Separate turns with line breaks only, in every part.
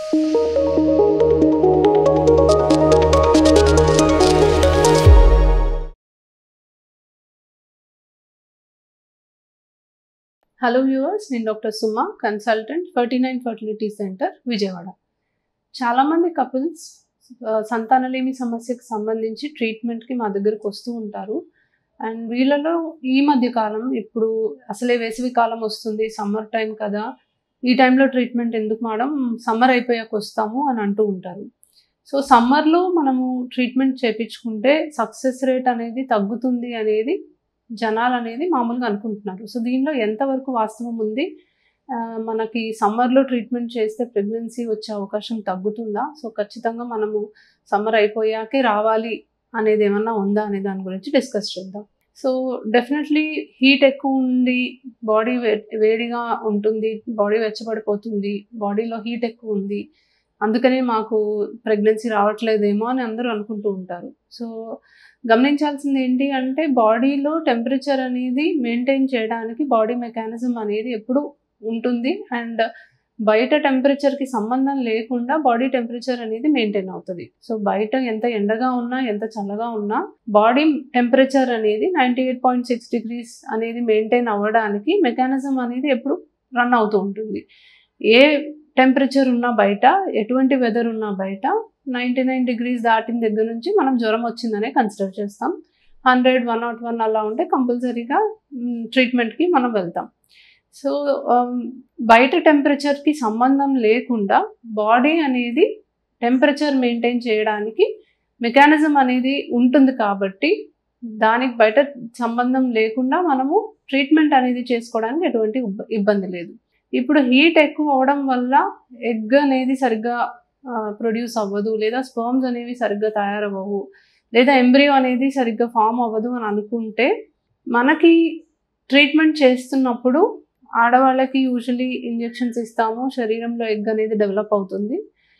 hello viewers నేను doctor Suma consultant forty nine fertility centre Vijayawada చాలామంది couples సంతానలేమి సమస్యకు సంబంధించి ట్రీట్మెంట్కి మా దగ్గరకు వస్తూ ఉంటారు అండ్ వీళ్ళలో ఈ మధ్య కాలం ఇప్పుడు అసలే వేసవి కాలం వస్తుంది సమ్మర్ టైం కదా ఈ టైంలో ట్రీట్మెంట్ ఎందుకు మేడం సమ్మర్ అయిపోయాక వస్తాము అని అంటూ ఉంటారు సో సమ్మర్లో మనము ట్రీట్మెంట్ చేయించుకుంటే సక్సెస్ రేట్ అనేది తగ్గుతుంది అనేది జనాలు అనేది మామూలుగా అనుకుంటున్నారు సో దీనిలో ఎంతవరకు వాస్తవం ఉంది ఆ, మనకి సమ్మర్లో ట్రీట్మెంట్ చేస్తే ప్రెగ్నెన్సీ వచ్చే అవకాశం తగ్గుతుందా సో ఖచ్చితంగా మనము సమ్మర్ అయిపోయాకే రావాలి అనేది ఏమన్నా ఉందా అనే దాని గురించి డిస్కస్ చేద్దాం సో డెఫినెట్లీ హీట్ ఎక్కువ ఉంది బాడీ వేడిగా ఉంటుంది బాడీ వెచ్చబడిపోతుంది బాడీలో హీట్ ఎక్కువ ఉంది అందుకనే మాకు ప్రెగ్నెన్సీ రావట్లేదేమో అని అందరూ అనుకుంటూ ఉంటారు సో గమనించాల్సింది ఏంటి అంటే బాడీలో టెంపరేచర్ అనేది మెయింటైన్ చేయడానికి బాడీ మెకానిజం అనేది ఎప్పుడు ఉంటుంది అండ్ బయట టెంపరేచర్కి సంబంధం లేకుండా బాడీ టెంపరేచర్ అనేది మెయింటైన్ అవుతుంది సో బయట ఎంత ఎండగా ఉన్నా ఎంత చల్లగా ఉన్నా బాడీ టెంపరేచర్ అనేది ninety eight point six degrees అనేది మెయింటైన్ అవ్వడానికి మెకానిజం అనేది ఎప్పుడు రన్ అవుతూ ఉంటుంది ఏ టెంపరేచర్ ఉన్నా బయట ఎటువంటి వెదర్ ఉన్నా బయట నైంటీ నైన్ డిగ్రీస్ దాటిన దగ్గర నుంచి మనం జ్వరం వచ్చిందనే కన్సిడర్ చేస్తాం హండ్రెడ్ వన్ నాట్ వన్ అలా ఉంటే కంపల్సరీగా ట్రీట్మెంట్కి మనం వెళ్తాం సో బయట టెంపరేచర్కి సంబంధం లేకుండా బాడీ అనేది టెంపరేచర్ మెయింటైన్ చేయడానికి మెకానిజం అనేది ఉంటుంది కాబట్టి దానికి బయట సంబంధం లేకుండా మనము ట్రీట్మెంట్ అనేది చేసుకోవడానికి ఎటువంటి ఇబ్బ- ఇబ్బంది లేదు ఇప్పుడు హీట్ ఎక్కువ అవడం వల్ల ఎగ్ అనేది సరిగ్గా ప్రొడ్యూస్ అవ్వదు లేదా స్పర్మ్స్ అనేవి సరిగ్గా తయారవ్వవు లేదా ఎంబ్రియో అనేది సరిగ్గా ఫామ్ అవ్వదు అని అనుకుంటే మనకి ట్రీట్మెంట్ చేస్తున్నప్పుడు ఆడవాళ్ళకి యూజువలీ ఇంజెక్షన్స్ ఇస్తాము శరీరంలో ఎగ్ అనేది డెవలప్ అవుతుంది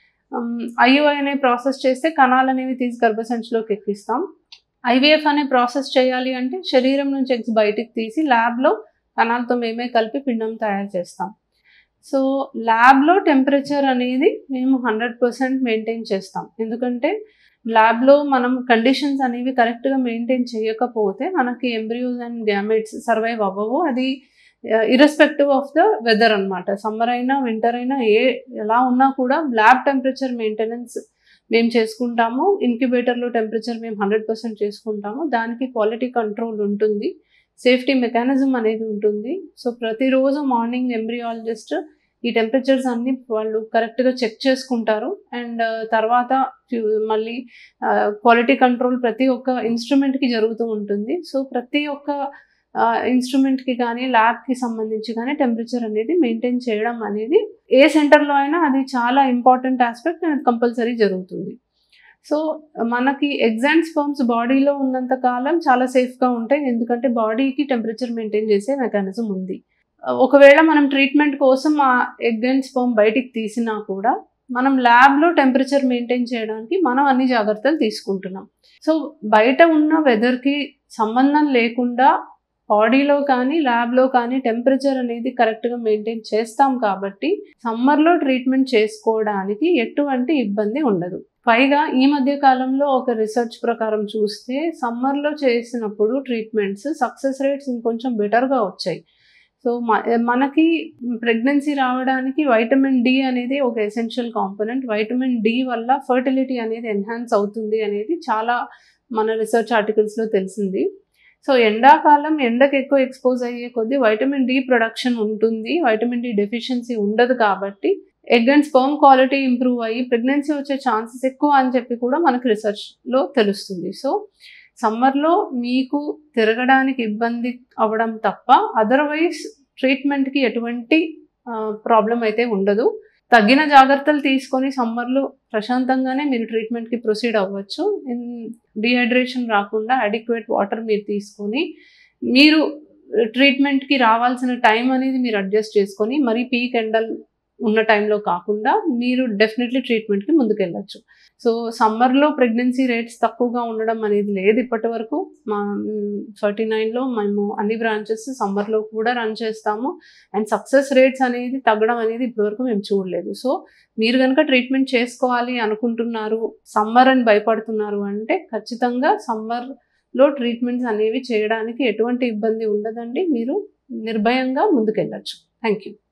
ఐయుఐ అనే ప్రాసెస్ చేస్తే కణాలు అనేవి తీసి గర్భసంచిలోకి ఎక్కిస్తాం ఐవీఎఫ్ అనే ప్రాసెస్ చేయాలి అంటే శరీరం నుంచి ఎగ్స్ బయటికి తీసి ల్యాబ్లో కణాలతో మేమే కలిపి పిండం తయారు చేస్తాం సో ల్యాబ్లో టెంపరేచర్ అనేది మేము హండ్రెడ్ పర్సెంట్ మెయింటైన్ చేస్తాం ఎందుకంటే ల్యాబ్లో మనం కండిషన్స్ అనేవి కరెక్ట్గా మెయింటైన్ చేయకపోతే మనకి ఎంబ్రియోస్ అండ్ గ్యామెట్స్ సర్వైవ్ అవ్వవు అది ఇర్రెస్పెక్టివ్ ఆఫ్ ద వెదర్ అనమాట సమ్మర్ అయినా వింటర్ అయినా ఏ ఎలా ఉన్నా కూడా ల్యాబ్ టెంపరేచర్ మెయింటెనెన్స్ మేము చేసుకుంటాము ఇంక్యుబేటర్లో టెంపరేచర్ మేము హండ్రెడ్ పర్సెంట్ చేసుకుంటాము దానికి క్వాలిటీ కంట్రోల్ ఉంటుంది సేఫ్టీ మెకానిజం అనేది ఉంటుంది సో ప్రతిరోజు మార్నింగ్ ఎంబ్రియాలజిస్ట్ ఈ టెంపరేచర్స్ అన్ని వాళ్ళు కరెక్ట్గా చెక్ చేసుకుంటారు అండ్ తర్వాత ఫ్యూ- మళ్ళీ క్వాలిటీ కంట్రోల్ ప్రతి ఒక్క ఇన్స్ట్రుమెంట్కి జరుగుతూ ఉంటుంది సో ప్రతి ఒక్క ఇన్స్ట్రుమెంట్కి కానీ ల్యాబ్కి సంబంధించి కానీ టెంపరేచర్ అనేది మెయింటైన్ చేయడం అనేది ఏ సెంటర్లో అయినా అది చాలా ఇంపార్టెంట్ ఆస్పెక్ట్ అండ్ కంపల్సరీ జరుగుతుంది సో మనకి ఎగ్జామ్ స్పర్మ్స్ బాడీలో ఉన్నంత కాలం చాలా సేఫ్గా ఉంటాయి ఎందుకంటే బాడీకి టెంపరేచర్ మెయింటైన్ చేసే మెకానిజం ఉంది ఒకవేళ మనం ట్రీట్మెంట్ కోసం ఆ ఎగ్ అండ్ స్పర్మ్ బయటికి తీసినా కూడా మనం ల్యాబ్లో టెంపరేచర్ మెయింటైన్ చేయడానికి మనం అన్ని జాగ్రత్తలు తీసుకుంటున్నాం సో బయట ఉన్న వెదర్కి సంబంధం లేకుండా బాడీలో కానీ ల్యాబ్లో కానీ టెంపరేచర్ అనేది కరెక్ట్గా మెయింటైన్ చేస్తాం కాబట్టి సమ్మర్లో ట్రీట్మెంట్ చేసుకోవడానికి ఎటువంటి ఇబ్బంది ఉండదు పైగా ఈ మధ్య కాలంలో ఒక రీసెర్చ్ ప్రకారం చూస్తే సమ్మర్లో చేసినప్పుడు ట్రీట్మెంట్స్ సక్సెస్ రేట్స్ ఇంకొంచెం బెటర్గా వచ్చాయి సో మనకి ప్రెగ్నెన్సీ రావడానికి వైటమిన్ డి అనేది ఒక ఎసెన్షియల్ కాంపోనెంట్ వైటమిన్ డి వల్ల ఫర్టిలిటీ అనేది ఎన్హాన్స్ అవుతుంది అనేది చాలా మన రీసెర్చ్ ఆర్టికల్స్లో తెలిసింది సో ఎండాకాలం ఎండకు ఎక్కువ ఎక్స్పోజ్ అయ్యే కొద్దీ వైటమిన్ డి ప్రొడక్షన్ ఉంటుంది వైటమిన్ డి డెఫిషియన్సీ ఉండదు కాబట్టి egg and sperm quality improve అయ్యి ప్రెగ్నెన్సీ వచ్చే ఛాన్సెస్ ఎక్కువ అని చెప్పి కూడా మనకు రీసెర్చ్లో తెలుస్తుంది సో సమ్మర్లో మీకు తిరగడానికి ఇబ్బంది అవ్వడం తప్ప అదర్వైజ్ ట్రీట్మెంట్కి ఎటువంటి ప్రాబ్లం అయితే ఉండదు తగిన జాగ్రత్తలు తీసుకొని సమ్మర్లో ప్రశాంతంగానే మీరు ట్రీట్మెంట్కి ప్రొసీడ్ అవ్వచ్చు డిహైడ్రేషన్ రాకుండా అడిక్వేట్ వాటర్ మీరు తీసుకొని మీరు ట్రీట్మెంట్కి రావాల్సిన టైం అనేది మీరు అడ్జస్ట్ చేసుకొని మరీ పీక్ ఎండల్ ఉన్న టైంలో కాకుండా మీరు డెఫినెట్లీ ట్రీట్మెంట్కి ముందుకెళ్ళచ్చు సో సమ్మర్లో ప్రెగ్నెన్సీ రేట్స్ తక్కువగా ఉండడం అనేది లేదు ఇప్పటి వరకు మా ఫార్టీ నైన్లో మేము అన్ని బ్రాంచెస్ సమ్మర్లో కూడా రన్ చేస్తాము అండ్ సక్సెస్ రేట్స్ అనేది తగ్గడం అనేది ఇప్పటివరకు మేము చూడలేదు సో మీరు కనుక ట్రీట్మెంట్ చేసుకోవాలి అనుకుంటున్నారు సమ్మర్ అని భయపడుతున్నారు అంటే ఖచ్చితంగా సమ్మర్లో ట్రీట్మెంట్స్ అనేవి చేయడానికి ఎటువంటి ఇబ్బంది ఉండదండి మీరు నిర్భయంగా ముందుకెళ్ళచ్చు థ్యాంక్ యూ